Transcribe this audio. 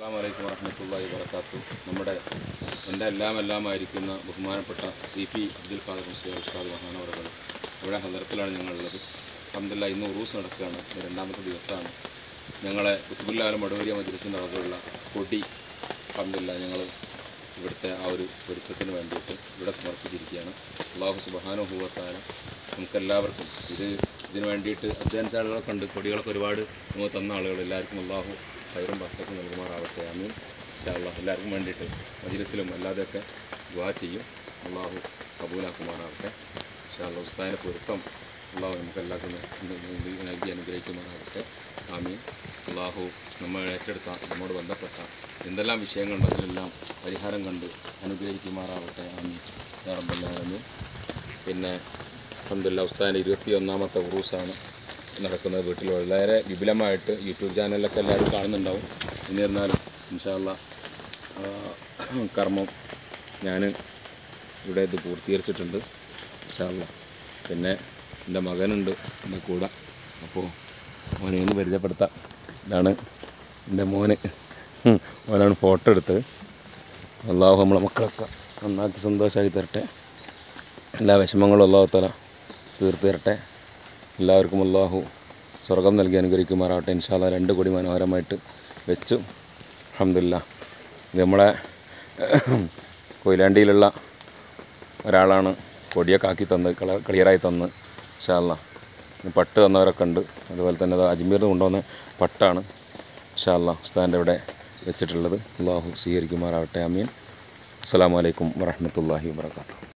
അസ്സാമലൈക്കും വറഹമത്തല്ലാഹി വർക്കാത്തു നമ്മുടെ എൻ്റെ എല്ലാം എല്ലാമായിരിക്കുന്ന ബഹുമാനപ്പെട്ട സി പി അബ്ദുൽ ഖാദർ മുസ്ലിം ഉസ്താദ് മഹാനവറുകൾ ഇവിടെ ഹദർത്തിലാണ് ഞങ്ങളുള്ളത് അഹമ്മദില്ല ഇന്ന് ഉറൂസ് നടക്കുകയാണ് ഇത് രണ്ടാമത്തെ ദിവസമാണ് ഞങ്ങളെ കുത്തുബുല്ലാലും മടവരിയ മദ്രസിൻ്റെ അകത്തുള്ള കൊടി അഹമ്മദില്ല ഞങ്ങൾ ഇവിടുത്തെ ആ ഒരു പൊരുത്തത്തിന് വേണ്ടിയിട്ട് ഇവിടെ സമർപ്പിച്ചിരിക്കുകയാണ് അള്ളാഹു സുബാനുഭവത്താല നമുക്കെല്ലാവർക്കും ഇത് ഇതിന് വേണ്ടിയിട്ട് അധ്വാനിച്ച ആളുകളൊക്കെ ഉണ്ട് കൊടികളൊക്കെ ഒരുപാട് നമുക്ക് തന്ന ആളുകൾ എല്ലാവർക്കും അള്ളാഹു ഹൈറും ഭക്തക്കും നൽകുമാറാവട്ടെ അമീൻ ഇൻഷാല്ലാ എല്ലാവർക്കും വേണ്ടിയിട്ട് മജിലിസിലും അല്ലാതെയൊക്കെ ദുവാ ചെയ്യും അള്ളാഹു കബൂലാക്കുമാറാവട്ടെ ഇൻഷാല്ലാ ഉസ്താദിൻ്റെ പൊരുത്തം അള്ളാഹു നമുക്ക് എല്ലാവർക്കും നൽകി അനുഗ്രഹിക്കുമാറാവട്ടെ ആമീൻ അള്ളാഹു നമ്മൾ ഏറ്റെടുത്ത നമ്മോട് ബന്ധപ്പെട്ട എന്തെല്ലാം വിഷയങ്ങളുണ്ടോ അതിലെല്ലാം പരിഹാരം കണ്ട് അനുഗ്രഹിക്കുമാറാവട്ടെ ആമീൻ യാ റബ്ബൽ ആലമീൻ പിന്നെ അഹമ്മദില്ല ഉസ്താദിൻ്റെ ഇരുപത്തി ഒന്നാമത്തെ ഉറൂസാണ് നടക്കുന്നത് വീട്ടിൽ വളരെ വിപുലമായിട്ട് യൂട്യൂബ് ചാനലിലൊക്കെ എല്ലാവരും കാണുന്നുണ്ടാവും എന്നിരുന്നാലും ഇൻഷാല്ല കർമ്മം ഞാൻ ഇവിടെ ഇത് പൂർത്തീകരിച്ചിട്ടുണ്ട് ഇൻഷാല്ല പിന്നെ എൻ്റെ മകനുണ്ട് എൻ്റെ കൂടെ അപ്പോൾ മോനെ ഒന്ന് പരിചയപ്പെടുത്താം ഇതാണ് എൻ്റെ മോന് ഉം, മോനാണ് ഫോട്ടോ എടുത്തത് അള്ളാഹു നമ്മളെ മക്കളൊക്കെ നന്നാക്കി സന്തോഷമായി തരട്ടെ എല്ലാ വിഷമങ്ങളും അള്ളാഹു തല തീർത്ത് തരട്ടെ എല്ലാവർക്കും അള്ളാഹു സ്വർഗം നൽകി അനുഗ്രഹിക്കുമാറാവട്ടെ ഇൻഷാല്ല രണ്ട് കൊടി മനോഹരമായിട്ട് വെച്ചു അഹമ്മദില്ല ഇത് നമ്മളെ കൊയിലാണ്ടിയിലുള്ള ഒരാളാണ് കൊടിയൊക്കെ ആക്കി തന്ന് കള ക്ലിയറായി തന്ന് ഇൻഷാല്ല പട്ട് തന്നവരൊക്കെ ഉണ്ട് അതുപോലെ തന്നെ അത് അജ്മീറിൽ നിന്ന് കൊണ്ടുവന്ന പട്ടാണ് ഇൻഷാല്ല ഉസ്താദിൻ്റെ ഇവിടെ വെച്ചിട്ടുള്ളത് അള്ളാഹു സ്വീകരിക്കുമാറാവട്ടെ അമീൻ അസ്സാം വലൈക്കും വറഹമത്തല്ലാഹി വാത്തു